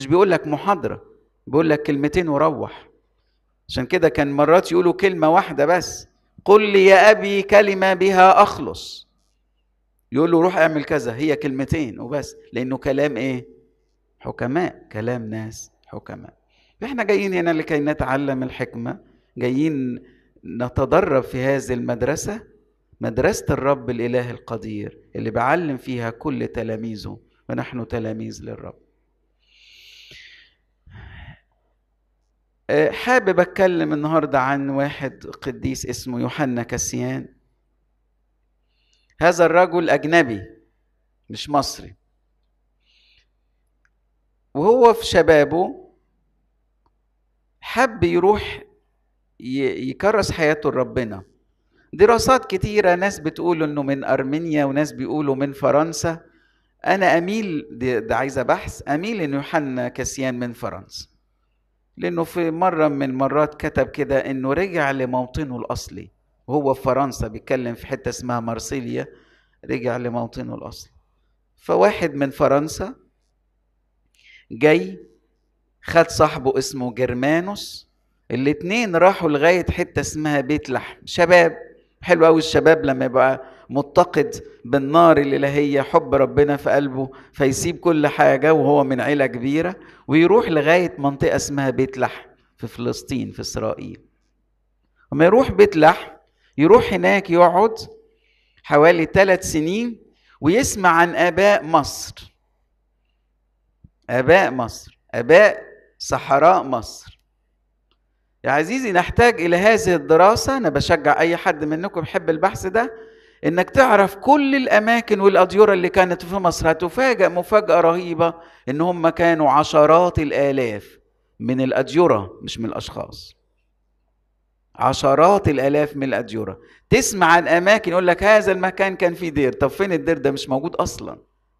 مش بيقول لك محاضرة بيقول لك كلمتين وروح عشان كده كان مرات يقولوا كلمة واحدة بس قل لي يا أبي كلمة بها أخلص يقول له روح اعمل كذا هي كلمتين وبس لأنه كلام إيه حكماء كلام ناس حكماء احنا جايين هنا لكي نتعلم الحكمة جايين نتدرب في هذه المدرسة مدرسة الرب الإله القدير اللي بعلم فيها كل تلاميذه ونحن تلاميذ للرب حابب اتكلم النهارده عن واحد قديس اسمه يوحنا كسيان هذا الرجل اجنبي مش مصري وهو في شبابه حب يروح يكرس حياته لربنا دراسات كتيرة ناس بتقول انه من ارمينيا وناس بيقولوا من فرنسا انا اميل ده عايزة بحث اميل ان يوحنا كسيان من فرنسا لانه في مره من المرات كتب كده انه رجع لموطنه الاصلي وهو في فرنسا بيتكلم في حته اسمها مارسيليا رجع لموطنه الاصلي فواحد من فرنسا جاي خد صاحبه اسمه جرمانوس الاتنين راحوا لغايه حته اسمها بيت لحم شباب حلو قوي الشباب لما يبقى متقد بالنار الإلهية حب ربنا في قلبه فيسيب كل حاجة وهو من عيلة كبيرة ويروح لغاية منطقة اسمها بيت لحم في فلسطين في إسرائيل وما يروح بيت لحم يروح هناك يقعد حوالي ثلاث سنين ويسمع عن آباء مصر آباء مصر آباء صحراء مصر يا عزيزي نحتاج إلى هذه الدراسة أنا بشجع أي حد منكم يحب البحث ده انك تعرف كل الاماكن والاديره اللي كانت في مصر هتفاجئ مفاجاه رهيبه ان هم كانوا عشرات الالاف من الاديره مش من الاشخاص عشرات الالاف من الاديره تسمع عن اماكن يقول لك هذا المكان كان فيه دير طب فين الدير ده مش موجود اصلا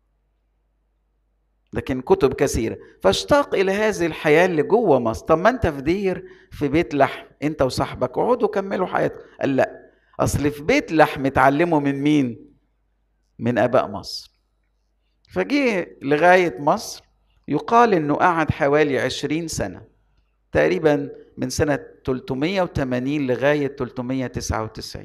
لكن كتب كثيره فاشتاق الى هذه الحياه اللي جوه مصر طب ما انت في دير في بيت لحم انت وصاحبك اقعدوا كملوا حياتكم قال لا اصل في بيت لحم اتعلموا من مين من اباء مصر فجه لغايه مصر يقال انه قعد حوالي عشرين سنه تقريبا من سنه 380 لغايه 399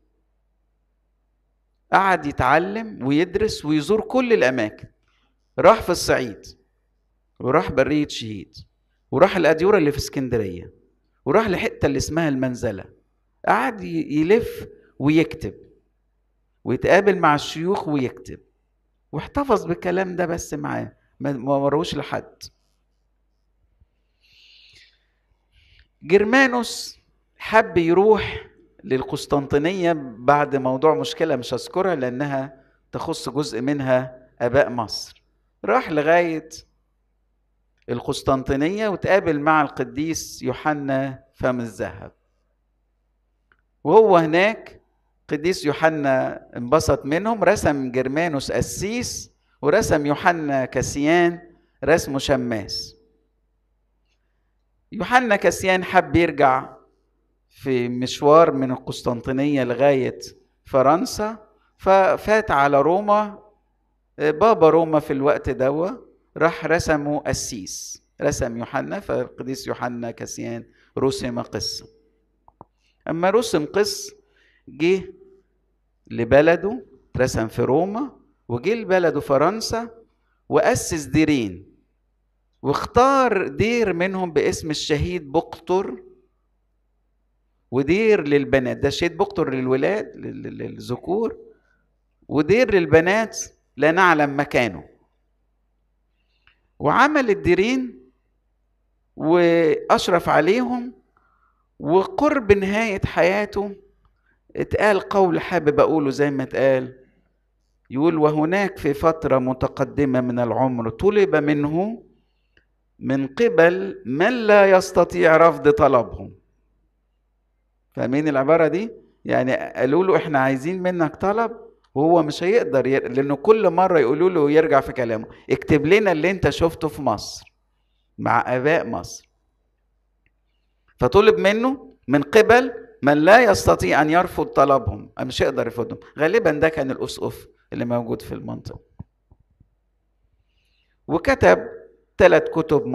قعد يتعلم ويدرس ويزور كل الاماكن راح في الصعيد وراح بريه شهيد وراح الاديره اللي في اسكندريه وراح لحته اللي اسمها المنزله قعد يلف ويكتب ويتقابل مع الشيوخ ويكتب واحتفظ بالكلام ده بس معاه ما وروش لحد جرمانوس حب يروح للقسطنطينية بعد موضوع مشكلة مش هذكرها لأنها تخص جزء منها آباء مصر راح لغاية القسطنطينية وتقابل مع القديس يوحنا فم الذهب وهو هناك قديس يوحنا انبسط منهم رسم جرمانوس قسيس ورسم يوحنا كسيان رسمه شماس يوحنا كسيان حب يرجع في مشوار من القسطنطينية لغاية فرنسا ففات على روما بابا روما في الوقت دوا راح رسمه قسيس رسم يوحنا فالقديس يوحنا كسيان رسم قصه اما رسم قس جه لبلده اترسم في روما وجه لبلده فرنسا واسس ديرين واختار دير منهم باسم الشهيد بقطر ودير للبنات ده شهيد بقطر للولاد للذكور ودير للبنات لا نعلم مكانه وعمل الديرين واشرف عليهم وقرب نهاية حياته اتقال قول حابب أقوله زي ما اتقال يقول وهناك في فترة متقدمة من العمر طلب منه من قبل من لا يستطيع رفض طلبهم فاهمين العبارة دي؟ يعني قالوا له احنا عايزين منك طلب وهو مش هيقدر ير... لانه كل مرة يقولوا له يرجع في كلامه اكتب لنا اللي انت شفته في مصر مع اباء مصر فطلب منه من قبل من لا يستطيع ان يرفض طلبهم مش يقدر يرفضهم غالبا ده كان الاسقف اللي موجود في المنطقه وكتب ثلاث كتب